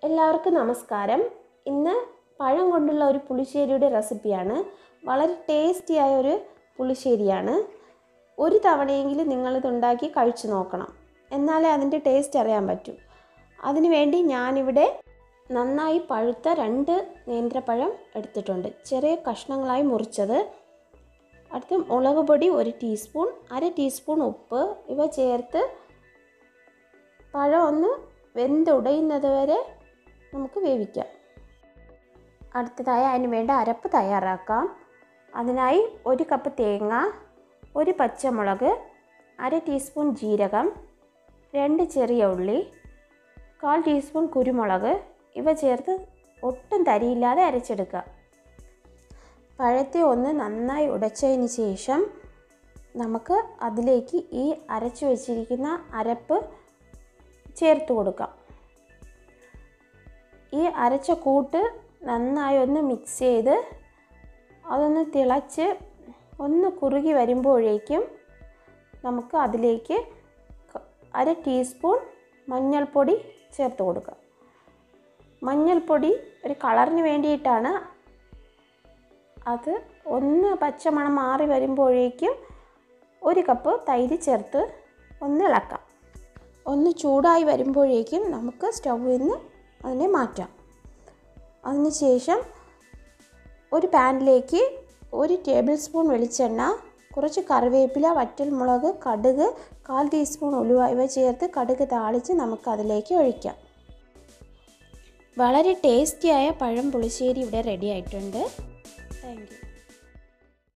എല്ലാവർക്കും നമസ്കാരം ഇന്ന് പഴം കൊണ്ടുള്ള ഒരു പുളിശ്ശേരിയുടെ റെസിപ്പിയാണ് വളരെ ടേസ്റ്റിയായ ഒരു പുളിശ്ശേരിയാണ് ഒരു തവണയെങ്കിലും നിങ്ങളിത് ഉണ്ടാക്കി കഴിച്ചു നോക്കണം എന്നാലേ അതിൻ്റെ ടേസ്റ്റ് അറിയാൻ പറ്റൂ അതിനുവേണ്ടി ഞാനിവിടെ നന്നായി പഴുത്ത രണ്ട് നേന്ത്രപ്പഴം എടുത്തിട്ടുണ്ട് ചെറിയ കഷ്ണങ്ങളായി മുറിച്ചത് അടുത്ത് മുളക് പൊടി ഒരു ടീസ്പൂൺ അര ടീസ്പൂൺ ഉപ്പ് ഇവ ചേർത്ത് പഴം ഒന്ന് വെന്തുടയുന്നത് വരെ നമുക്ക് വേവിക്കാം അടുത്തതായി അതിന് വേണ്ട അരപ്പ് തയ്യാറാക്കാം അതിനായി ഒരു കപ്പ് തേങ്ങ ഒരു പച്ചമുളക് അര ടീസ്പൂൺ ജീരകം രണ്ട് ചെറിയ ഉള്ളി കാൽ ടീസ്പൂൺ കുരുമുളക് ഇവ ചേർത്ത് ഒട്ടും തരിയില്ലാതെ അരച്ചെടുക്കുക പഴത്തെ ഒന്ന് നന്നായി ഉടച്ചതിന് ശേഷം നമുക്ക് അതിലേക്ക് ഈ അരച്ചു വച്ചിരിക്കുന്ന അരപ്പ് ചേർത്ത് കൊടുക്കാം ഈ അരച്ച കൂട്ട് നന്നായി ഒന്ന് മിക്സ് ചെയ്ത് അതൊന്ന് തിളച്ച് ഒന്ന് കുറുകി വരുമ്പോഴേക്കും നമുക്ക് അതിലേക്ക് അര ടീസ്പൂൺ മഞ്ഞൾപ്പൊടി ചേർത്ത് കൊടുക്കാം മഞ്ഞൾപ്പൊടി ഒരു കളറിന് വേണ്ടിയിട്ടാണ് അത് ഒന്ന് പച്ചമണം മാറി വരുമ്പോഴേക്കും ഒരു കപ്പ് തൈര് ചേർത്ത് ഒന്ന് ഇളക്കാം ഒന്ന് ചൂടായി വരുമ്പോഴേക്കും നമുക്ക് സ്റ്റൗവിൽ നിന്ന് അതിനെ മാറ്റാം അതിനുശേഷം ഒരു പാനിലേക്ക് ഒരു ടേബിൾ സ്പൂൺ വെളിച്ചെണ്ണ കുറച്ച് കറിവേപ്പില വറ്റൽമുളക് കടുക് കാൽ ടീസ്പൂൺ ഉലുവ ഇവ ചേർത്ത് കടുക് താളിച്ച് നമുക്ക് അതിലേക്ക് ഒഴിക്കാം വളരെ ടേസ്റ്റിയായ പഴം പുളിശ്ശേരി ഇവിടെ റെഡി ആയിട്ടുണ്ട് താങ്ക് യു